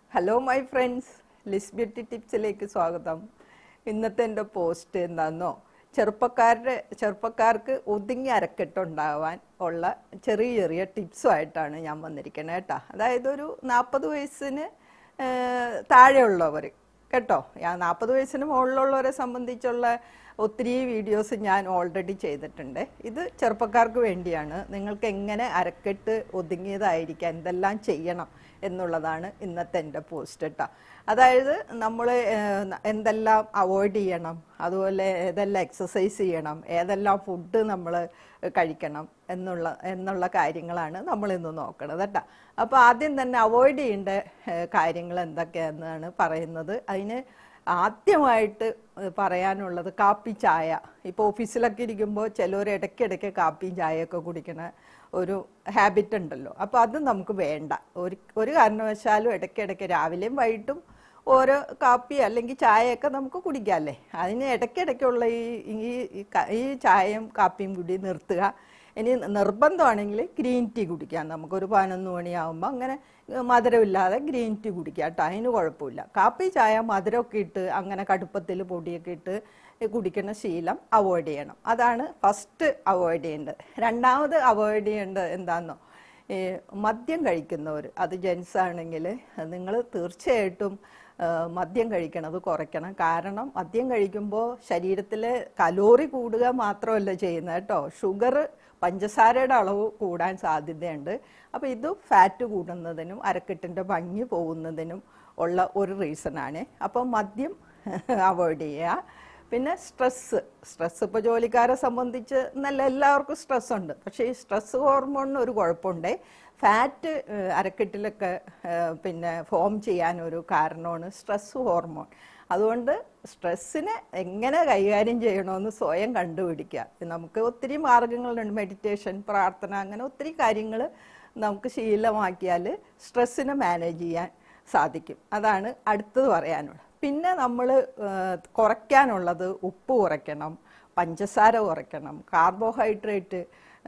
Hello my friends Liz beauty ടിപ്സിലേക്ക് സ്വാഗതം ഇന്നത്തെ എൻ്റെ പോസ്റ്റ് എന്താണെന്നോ ചെറുപ്പക്കാരുടെ ചെറുപ്പക്കാർക്ക് ഒതുങ്ങി അരക്കെട്ടുണ്ടാവാൻ ഉള്ള ചെറിയ ചെറിയ ടിപ്സുമായിട്ടാണ് ഞാൻ വന്നിരിക്കുന്നത് കേട്ടോ അതായത് ഒരു നാൽപ്പത് വയസ്സിന് ഏഹ്, താഴെയുള്ളവർ കേട്ടോ ഞാൻ നാൽപ്പത് വയസ്സിന് മുകളിലുള്ളവരെ സംബന്ധിച്ചുള്ള ഒത്തിരി വീഡിയോസ് ഞാൻ ഓൾറെഡി ചെയ്തിട്ടുണ്ട് ഇത് ചെറുപ്പക്കാർക്ക് വേണ്ടിയാണ് നിങ്ങൾക്ക് എങ്ങനെ അരക്കെട്ട് ഒതുങ്ങിയതായിരിക്കാം എന്തെല്ലാം ചെയ്യണം എന്നുള്ളതാണ് ഇന്നത്തെ എൻ്റെ പോസ്റ്റ് കേട്ടോ അതായത് നമ്മൾ എന്തെല്ലാം അവോയ്ഡ് ചെയ്യണം അതുപോലെ ഏതെല്ലാം എക്സസൈസ് ചെയ്യണം ഏതെല്ലാം ഫുഡ് നമ്മൾ കഴിക്കണം എന്നുള്ള എന്നുള്ള കാര്യങ്ങളാണ് നമ്മൾ ഇന്ന് നോക്കണത് കേട്ടോ അപ്പോൾ ആദ്യം തന്നെ അവോയ്ഡ് ചെയ്യേണ്ട ഏഹ്, കാര്യങ്ങൾ എന്തൊക്കെയാണെന്നാണ് പറയുന്നത് അതിന് ആദ്യമായിട്ട് പറയാനുള്ളത് കാപ്പി ചായ ഇപ്പോൾ ഓഫീസിലൊക്കെ ഇരിക്കുമ്പോൾ ചിലർ ഇടയ്ക്കിടയ്ക്ക് കാപ്പിയും ചായയൊക്കെ കുടിക്കണ ഒരു ഹാബിറ്റ് ഉണ്ടല്ലോ അപ്പോൾ അത് നമുക്ക് വേണ്ട ഒരു ഒരു കാരണവശാലും ഇടയ്ക്കിടയ്ക്ക് രാവിലെയും വൈകിട്ടും ഓരോ കാപ്പി അല്ലെങ്കിൽ ചായയൊക്കെ നമുക്ക് കുടിക്കാമല്ലേ അതിന് ഇടയ്ക്കിടയ്ക്കുള്ള ഈ ഈ ഈ ക- ഈ ചായയും കാപ്പിയും കൂടി നിർത്തുക ഇനി നിർബന്ധമാണെങ്കിൽ ഗ്രീൻ ടീ കുടിക്കാം നമുക്കൊരു പതിനൊന്ന് മണിയാകുമ്പോൾ അങ്ങനെ ഏഹ്, മധുരമില്ലാതെ ഗ്രീൻ ടീ കുടിക്കാം കേട്ടോ അതിന് കുഴപ്പമില്ല കാപ്പി ചായ മധുരമൊക്കെ ഇട്ട് അങ്ങനെ കടുപ്പത്തിൽ പൊടിയൊക്കെ ഇട്ട് കുടിക്കുന്ന ശീലം അവോയ്ഡ് ചെയ്യണം അതാണ് ഫസ്റ്റ് അവോയ്ഡ് ചെയ്യേണ്ടത് രണ്ടാമത് അവോയ്ഡ് ചെയ്യേണ്ടത് എന്താണെന്നോ ഈ മദ്യം കഴിക്കുന്നവർ അത് ജെൻസ് ആണെങ്കിൽ നിങ്ങൾ തീർച്ചയായിട്ടും ആ, മദ്യം കഴിക്കണത് കുറയ്ക്കണം കാരണം മദ്യം കഴിക്കുമ്പോൾ ശരീരത്തിലെ കലോറി കൂടുക മാത്രമല്ല ചെയ്യുന്നത് കേട്ടോ ഷുഗർ പഞ്ചസാരയുടെ അളവ് കൂടാൻ സാധ്യതയുണ്ട് അപ്പോൾ ഇത് ഫാറ്റ് കൂടുന്നതിനും അരക്കെട്ടിൻ്റെ ഭംഗി പോകുന്നതിനും ഉള്ള ഒരു റീസണാണ് അപ്പോൾ മദ്യം അവോയ്ഡ് ചെയ്യുക പിന്നെ സ്ട്രെസ്സ് സ്ട്രെസ് ഇപ്പോൾ ജോലിക്കാരെ സംബന്ധിച്ച് നല്ല എല്ലാവർക്കും സ്ട്രെസ് ഉണ്ട് പക്ഷേ ഈ സ്ട്രെസ് ഹോർമോണിന് ഒരു കുഴപ്പമുണ്ട് ഫാറ്റ് അരക്കെട്ടിലൊക്കെ ഏഹ്, പിന്നെ ഫോം ചെയ്യാനൊരു കാരണമാണ് സ്ട്രെസ് ഹോർമോൺ അതുകൊണ്ട് സ്ട്രെസ്സിനെ എങ്ങനെ കൈകാര്യം ചെയ്യണമെന്ന് സ്വയം കണ്ടുപിടിക്കുക നമുക്ക് ഒത്തിരി മാർഗങ്ങളുണ്ട് മെഡിറ്റേഷൻ പ്രാർത്ഥന അങ്ങനെ ഒത്തിരി കാര്യങ്ങൾ നമുക്ക് ശീലമാക്കിയാൽ സ്ട്രെസ്സിനെ മാനേജ് ചെയ്യാൻ സാധിക്കും അതാണ് അടുത്തത് പറയാനുള്ളത് പിന്നെ നമ്മൾ കുറയ്ക്കാനുള്ളത് ഉപ്പ് കുറയ്ക്കണം പഞ്ചസാര കുറയ്ക്കണം കാർബോഹൈഡ്രേറ്റ്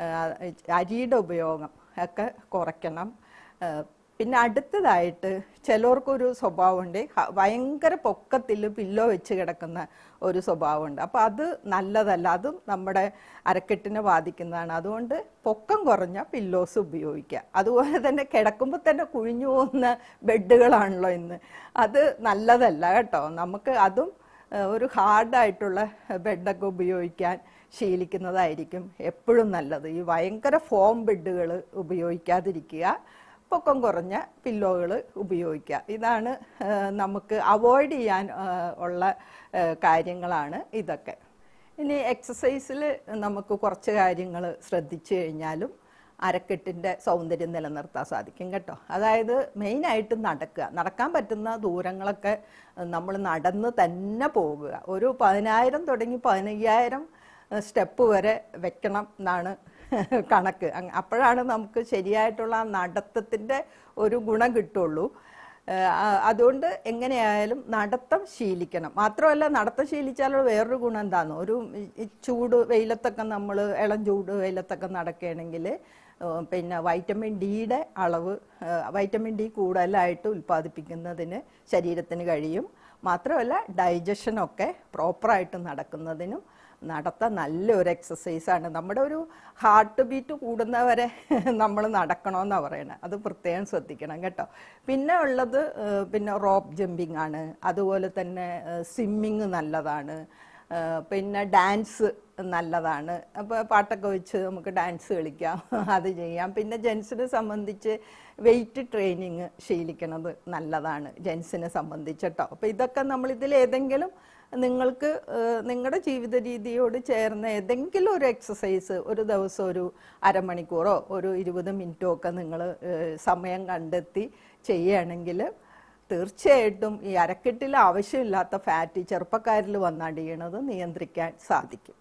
അരിയുടെ ഉപയോഗം ഒക്കെ കുറയ്ക്കണം ആ, പിന്നെ അടുത്തതായിട്ട് ചിലർക്കൊരു സ്വഭാവമുണ്ട് ഹ- ഭയങ്കര പൊക്കത്തിൽ പില്ലോ വെച്ച് കിടക്കുന്ന ഒരു സ്വഭാവമുണ്ട് അപ്പോൾ അത് നല്ലതല്ല അതും നമ്മുടെ അരക്കെട്ടിനെ ബാധിക്കുന്നതാണ് അതുകൊണ്ട് പൊക്കം കുറഞ്ഞ പില്ലോസ് ഉപയോഗിക്കുക അതുപോലെ തന്നെ കിടക്കുമ്പോൾ തന്നെ കുഴിഞ്ഞു പോകുന്ന ബെഡുകളാണല്ലോ ഇന്ന് അത് നല്ലതല്ല കേട്ടോ നമുക്ക് അതും ഏഹ്, ഒരു ഹാർഡായിട്ടുള്ള ബെഡൊക്കെ ഉപയോഗിക്കാൻ ശീലിക്കുന്നതായിരിക്കും എപ്പോഴും നല്ലത് ഈ ഭയങ്കര ഫോം ബെഡുകൾ ഉപയോഗിക്കാതിരിക്കുക പൊക്കം കുറഞ്ഞ പില്ലോകൾ ഉപയോഗിക്കുക ഇതാണ് ഏഹ്, നമുക്ക് അവോയ്ഡ് ചെയ്യാൻ ഏഹ്, ഉള്ള ഏഹ്, കാര്യങ്ങളാണ് ഇതൊക്കെ ഇനി എക്സസൈസിൽ നമുക്ക് കുറച്ച് കാര്യങ്ങൾ ശ്രദ്ധിച്ചു കഴിഞ്ഞാലും അരക്കെട്ടിൻ്റെ സൗന്ദര്യം നിലനിർത്താൻ സാധിക്കും കേട്ടോ അതായത് മെയിനായിട്ട് നടക്കുക നടക്കാൻ പറ്റുന്ന ദൂരങ്ങളൊക്കെ നമ്മൾ നടന്ന് തന്നെ പോകുക ഒരു പതിനായിരം തുടങ്ങി പതിനയ്യായിരം സ്റ്റെപ്പ് വരെ വെക്കണം എന്നാണ് കണക്ക് അങ് അപ്പോഴാണ് നമുക്ക് ശരിയായിട്ടുള്ള ആ നടത്തത്തിൻ്റെ ഒരു ഗുണം കിട്ടുള്ളൂ ഏഹ് ആ- അതുകൊണ്ട് എങ്ങനെയായാലും നടത്തം ശീലിക്കണം മാത്രമല്ല നടത്തം ശീലിച്ചാലുള്ള വേറൊരു ഗുണം എന്താണെന്നോ ഒരു ഈ- ഈ ചൂട് വെയിലത്തൊക്കെ നമ്മൾ ഇളം ചൂട് വെയിലത്തൊക്കെ നടക്കുകയാണെങ്കിൽ ഏഹ് പിന്നെ വൈറ്റമിൻ ഡിയുടെ അളവ് ഏഹ് വൈറ്റമിൻ ഡി കൂടുതലായിട്ട് ഉൽപ്പാദിപ്പിക്കുന്നതിന് ശരീരത്തിന് കഴിയും മാത്രമല്ല ഡൈജഷനൊക്കെ പ്രോപ്പറായിട്ട് നടക്കുന്നതിനും നടത്താൻ നല്ലൊരു എക്സസൈസാണ് നമ്മുടെ ഒരു ഹാർട്ട് ബീറ്റ് കൂടുന്നവരെ നമ്മൾ നടക്കണമെന്നാണ് പറയണത് അത് പ്രത്യേകം ശ്രദ്ധിക്കണം കേട്ടോ പിന്നെ ഉള്ളത് ഏഹ്, പിന്നെ റോപ്പ് ജമ്പിങ് ആണ് അതുപോലെ തന്നെ സ്വിമ്മിങ് നല്ലതാണ് ഏഹ്, പിന്നെ ഡാൻസ് നല്ലതാണ് അപ്പോൾ പാട്ടൊക്കെ വെച്ച് നമുക്ക് ഡാൻസ് കളിക്കാം അത് ചെയ്യാം പിന്നെ ജെൻസിനെ സംബന്ധിച്ച് വെയിറ്റ് ട്രെയിനിങ് ശീലിക്കണത് നല്ലതാണ് ജെൻസിനെ സംബന്ധിച്ച് കേട്ടോ അപ്പോൾ ഇതൊക്കെ നമ്മൾ ഇതിൽ ഏതെങ്കിലും നിങ്ങൾക്ക് നിങ്ങളുടെ ജീവിത രീതിയോട് ചേർന്ന ഏതെങ്കിലും ഒരു എക്സസൈസ് ഒരു ദിവസം ഒരു അരമണിക്കൂറോ ഒരു ഇരുപത് മിനിറ്റോ ഒക്കെ നിങ്ങൾ സമയം കണ്ടെത്തി ചെയ്യുകയാണെങ്കിൽ തീർച്ചയായിട്ടും ഈ അരക്കെട്ടിൽ ആവശ്യമില്ലാത്ത ഫാറ്റ് ചെറുപ്പക്കാരിൽ വന്നടിയണത് നിയന്ത്രിക്കാൻ സാധിക്കും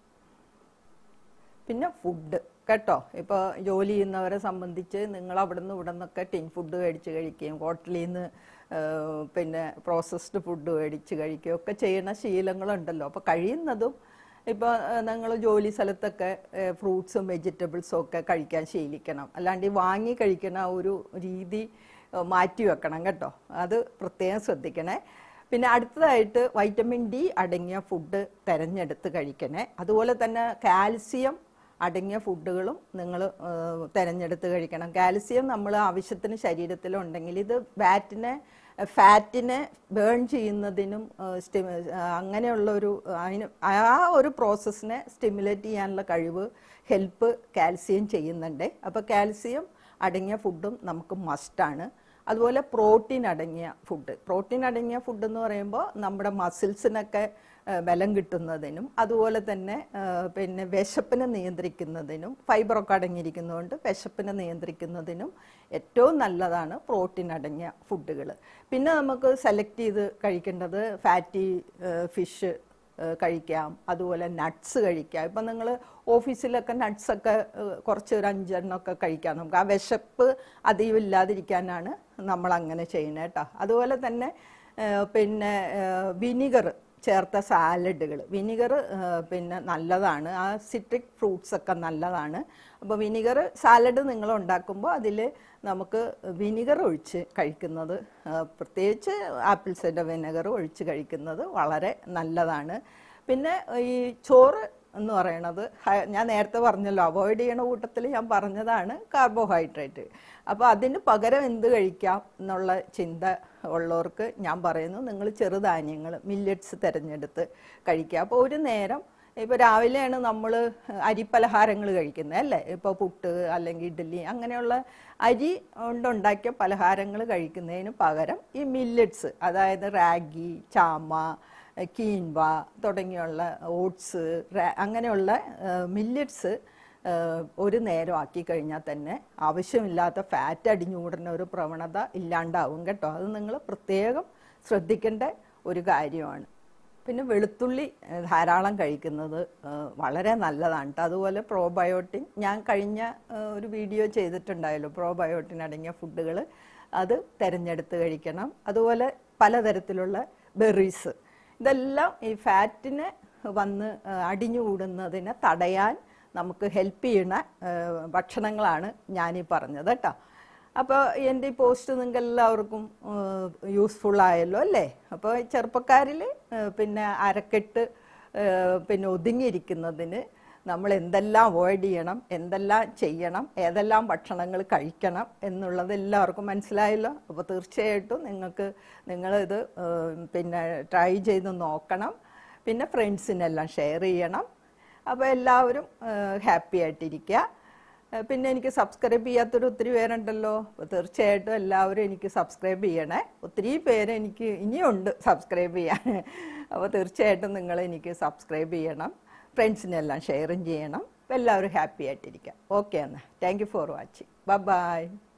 പിന്നെ ഫുഡ് കേട്ടോ ഇപ്പോൾ ജോലി ചെയ്യുന്നവരെ സംബന്ധിച്ച് നിങ്ങൾ അവിടെ നിന്ന് ഇവിടെ നിന്നൊക്കെ ടിൻ ഫുഡ് മേടിച്ച് കഴിക്കുകയും ഹോട്ടലിൽ നിന്ന് പിന്നെ പ്രോസസ്ഡ് ഫുഡ് മേടിച്ച് കഴിക്കുകയും ഒക്കെ ചെയ്യുന്ന ശീലങ്ങളുണ്ടല്ലോ അപ്പോൾ കഴിയുന്നതും ഇപ്പോൾ നിങ്ങൾ ജോലി സ്ഥലത്തൊക്കെ ഫ്രൂട്ട്സും വെജിറ്റബിൾസും ഒക്കെ കഴിക്കാൻ ശീലിക്കണം അല്ലാണ്ട് ഈ വാങ്ങി കഴിക്കുന്ന ആ ഒരു രീതി ഏഹ്, മാറ്റി വെക്കണം കേട്ടോ അത് പ്രത്യേകം ശ്രദ്ധിക്കണേ പിന്നെ അടുത്തതായിട്ട് വൈറ്റമിൻ ഡി അടങ്ങിയ ഫുഡ് തിരഞ്ഞെടുത്ത് കഴിക്കണേ അതുപോലെ തന്നെ കാൽസ്യം അടങ്ങിയ ഫുഡുകളും നിങ്ങൾ തിരഞ്ഞെടുത്ത് കഴിക്കണം കാൽസ്യം നമ്മൾ ആവശ്യത്തിന് ശരീരത്തിലുണ്ടെങ്കിൽ ഇത് വാറ്റിനെ ഫാറ്റിനെ ബേൺ ചെയ്യുന്നതിനും ആ, സ്റ്റി- ആ, അങ്ങനെയുള്ള ഒരു അതിന് ആ ഒരു പ്രോസസ്സിനെ സ്റ്റിമുലേറ്റ് ചെയ്യാനുള്ള കഴിവ് ഹെൽപ്പ് കാൽസ്യം ചെയ്യുന്നുണ്ട് അപ്പോൾ കാൽസ്യം അടങ്ങിയ ഫുഡും നമുക്ക് മസ്റ്റാണ് അതുപോലെ പ്രോട്ടീൻ അടങ്ങിയ ഫുഡ് പ്രോട്ടീൻ അടങ്ങിയ ഫുഡ് എന്ന് പറയുമ്പോൾ നമ്മുടെ മസിൽസിനൊക്കെ ആ, ബലം കിട്ടുന്നതിനും അതുപോലെ തന്നെ ആ, പിന്നെ വിശപ്പിനെ നിയന്ത്രിക്കുന്നതിനും ഫൈബറൊക്കെ അടങ്ങിയിരിക്കുന്നതുകൊണ്ട് വിശപ്പിനെ നിയന്ത്രിക്കുന്നതിനും ഏറ്റവും നല്ലതാണ് പ്രോട്ടീൻ അടങ്ങിയ ഫുഡുകൾ പിന്നെ നമുക്ക് സെലക്ട് ചെയ്ത് കഴിക്കേണ്ടത് ഫാറ്റി ഫിഷ് കഴിക്കാം അതുപോലെ നട്ട്സ് കഴിക്കാം ഇപ്പം നിങ്ങൾ ഓഫീസിലൊക്കെ നട്ട്സൊക്കെ കുറച്ച് ഒരു അഞ്ചെണ്ണമൊക്കെ കഴിക്കാം നമുക്ക് ആ വിശപ്പ് അധികം ഇല്ലാതിരിക്കാനാണ് നമ്മൾ അങ്ങനെ ചെയ്യുന്നത് കേട്ടോ അതുപോലെ തന്നെ ആ, പിന്നെ വിനിഗർ ചേർത്ത സാലഡുകൾ വിനിഗർ പിന്നെ നല്ലതാണ് ആ സിട്രിക് ഫ്രൂട്ട്സ് ഒക്കെ നല്ലതാണ് അപ്പോൾ വിനിഗർ സാലഡ് നിങ്ങൾ ഉണ്ടാക്കുമ്പോൾ അതിൽ നമുക്ക് വിനിഗർ ഒഴിച്ച് കഴിക്കുന്നത് ആ, പ്രത്യേകിച്ച് ആപ്പിൾ സൈഡർ വിനെഗർ ഒഴിച്ച് കഴിക്കുന്നത് വളരെ നല്ലതാണ് പിന്നെ ഈ ചോറ് എന്ന് പറയണത് ഹ- ഞാൻ നേരത്തെ പറഞ്ഞല്ലോ അവോയ്ഡ് ചെയ്യണ കൂട്ടത്തിൽ ഞാൻ പറഞ്ഞതാണ് കാർബോഹൈഡ്രേറ്റ് അപ്പോൾ അതിന് പകരം എന്ത് കഴിക്കാം എന്നുള്ള ചിന്ത ഉള്ളവർക്ക് ഞാൻ പറയുന്നു നിങ്ങൾ ചെറുധാന്യങ്ങൾ മില്ലറ്റ്സ് തിരഞ്ഞെടുത്ത് കഴിക്കുക അപ്പോൾ ഒരു നേരം ഇപ്പോൾ രാവിലെയാണ് നമ്മൾ അരിപ്പലഹാരങ്ങൾ കഴിക്കുന്നത് അല്ലേ ഇപ്പോൾ പുട്ട് അല്ലെങ്കിൽ ഇഡ്ഡലി അങ്ങനെയുള്ള അരി കൊണ്ടുണ്ടാക്കിയ പലഹാരങ്ങൾ കഴിക്കുന്നതിന് പകരം ഈ മില്ലറ്റ്സ് അതായത് റാഗി ചാമ കീൻവ തുടങ്ങിയുള്ള ഓട്സ് അങ്ങനെയുള്ള മില്ലറ്റ്സ് ഒരു നേരം ആക്കി കഴിഞ്ഞാൽ തന്നെ ആവശ്യമില്ലാത്ത ഫാറ്റ് അടിഞ്ഞുകൂടുന്ന ഒരു പ്രവണത ഇല്ലാണ്ടാവും കേട്ടോ അത് നിങ്ങൾ പ്രത്യേകം ശ്രദ്ധിക്കേണ്ട ഒരു കാര്യമാണ് പിന്നെ വെളുത്തുള്ളി ഏഹ്, ധാരാളം കഴിക്കുന്നത് ഏഹ്, വളരെ നല്ലതാണ് ട്ടോ. അതുപോലെ പ്രോബയോട്ടിൻ ഞാൻ കഴിഞ്ഞ ഏഹ്, ഒരു വീഡിയോ ചെയ്തിട്ടുണ്ടായല്ലോ പ്രോബയോട്ടിൻ അടങ്ങിയ ഫുഡുകൾ അത് തിരഞ്ഞെടുത്ത് കഴിക്കണം അതുപോലെ പലതരത്തിലുള്ള ബെറീസ് ഇതെല്ലാം ഈ ഫാറ്റിനെ വന്ന് ഏഹ്, അടിഞ്ഞുകൂടുന്നതിനെ തടയാൻ നമുക്ക് ഹെൽപ്പ് ചെയ്യുന്ന ഏഹ്, ഭക്ഷണങ്ങളാണ് ഞാനീ പറഞ്ഞത് കേട്ടോ അപ്പോൾ എൻ്റെ ഈ പോസ്റ്റ് നിങ്ങൾക്ക് എല്ലാവർക്കും യൂസ്ഫുൾ ആയല്ലോ അല്ലേ അപ്പോൾ ചെറുപ്പക്കാരിൽ പിന്നെ അരക്കെട്ട് ഏഹ്, പിന്നെ ഒതുങ്ങിയിരിക്കുന്നതിന് നമ്മൾ എന്തെല്ലാം അവോയ്ഡ് ചെയ്യണം എന്തെല്ലാം ചെയ്യണം ഏതെല്ലാം ഭക്ഷണങ്ങൾ കഴിക്കണം എന്നുള്ളത് എല്ലാവർക്കും മനസ്സിലായല്ലോ അപ്പോൾ തീർച്ചയായിട്ടും നിങ്ങൾക്ക് നിങ്ങളിത് ഏഹ്, പിന്നെ ട്രൈ ചെയ്ത് നോക്കണം പിന്നെ ഫ്രണ്ട്സിനെല്ലാം ഷെയർ ചെയ്യണം അപ്പോൾ എല്ലാവരും ഹാപ്പി ആയിട്ടിരിക്കുക ഏഹ് പിന്നെ എനിക്ക് സബ്സ്ക്രൈബ് ചെയ്യാത്തൊരു ഒത്തിരി പേരുണ്ടല്ലോ അപ്പോൾ തീർച്ചയായിട്ടും എല്ലാവരും എനിക്ക് സബ്സ്ക്രൈബ് ചെയ്യണേ ഒത്തിരി പേര് എനിക്ക് ഇനിയുണ്ട് സബ്സ്ക്രൈബ് ചെയ്യാൻ അപ്പോൾ തീർച്ചയായിട്ടും നിങ്ങൾ എനിക്ക് സബ്സ്ക്രൈബ് ചെയ്യണം ഫ്രണ്ട്സിനെല്ലാം ഷെയറും ചെയ്യണം അപ്പോൾ എല്ലാവരും ഹാപ്പി ആയിട്ടിരിക്കാം ഓക്കെ എന്നാൽ thank you for watching by